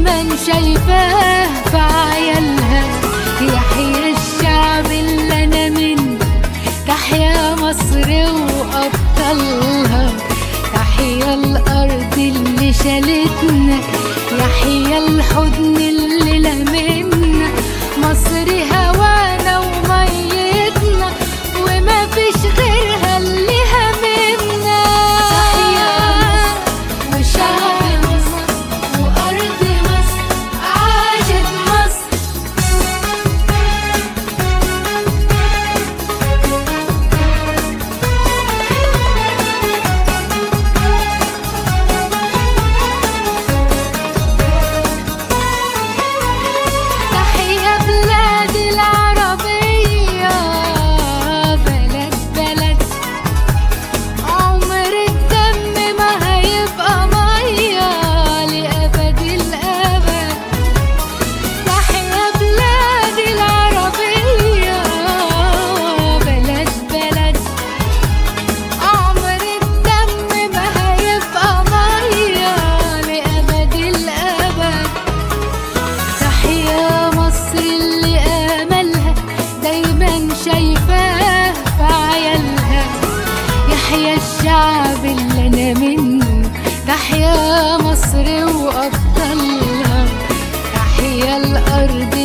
دايما شايفاه في عيالها يحيى الشعب اللي انا منه تحيا مصر وابطالها تحيا الارض اللي شالتنا يحيا الحضن اللي لمنا مصر هوانا وميتنا وما فيش غيرها اللي همنا وشعب مصر وارض مصر عاشت مصر تحيا بلاد العربية بلد بلد عمر الدم ما هيبقى مية لأبد الأبد تحيا بلاد العربية بلد بلد عمر الدم ما هيبقى مية لأبد الأبد تحيا مصر اللي آملها دايما شايفاه في عيالها يحيى الشعب اللي أنا منه تحيا مصر وأبطالها تحيا الأرض